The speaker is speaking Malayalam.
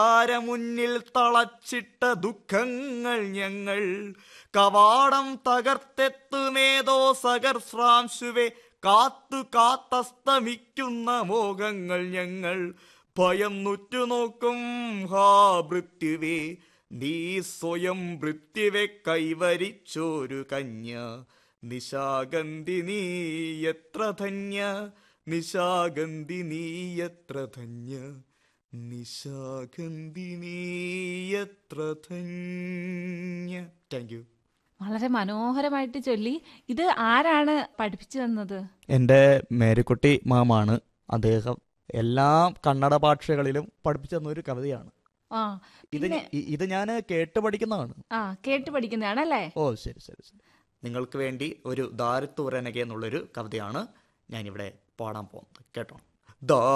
മുന്നിൽ തളച്ചിട്ട ദുഃഖങ്ങൾ ഞങ്ങൾ കവാടം തകർത്തെത്തുമേതോ സകർശ്രാംശുവെ കാത്തു കാത്തസ്തമിക്കുന്ന മോഹങ്ങൾ ഞങ്ങൾ ഭയം നുറ്റുനോക്കും ഹാ മൃത്യുവേ നീ സ്വയം മൃത്യുവെ കൈവരിച്ചോരു കന്യ നിശാഗന്ധി നീ എത്ര ധന്യ നിശാഗന്ധി നീ എത്ര ധന്യ നിശാഗന്ധി നീ എത്ര ധന്യ താങ്ക് യു വളരെ മനോഹരമായിട്ട് ചൊല്ലി ഇത് ആരാണ് പഠിപ്പിച്ചു തന്നത് എൻ്റെ മേരിക്കുട്ടി മാമാണ് അദ്ദേഹം എല്ലാ കന്നഡ ഭാഷകളിലും പഠിപ്പിച്ചു തന്ന ഒരു കവിതയാണ് ആ ഇത് ഞ- ഇ- ഇത് ഞാൻ കേട്ട് പഠിക്കുന്നതാണ് ആ കേട്ട് പഠിക്കുന്നതാണല്ലേ ഓ ശരി ശരി ശരി നിങ്ങൾക്ക് വേണ്ടി ഒരു ദാരിത്തുറനക എന്നുള്ളൊരു കവിതയാണ് ഞാനിവിടെ പാടാൻ പോകുന്നത് കേട്ടോ ദാ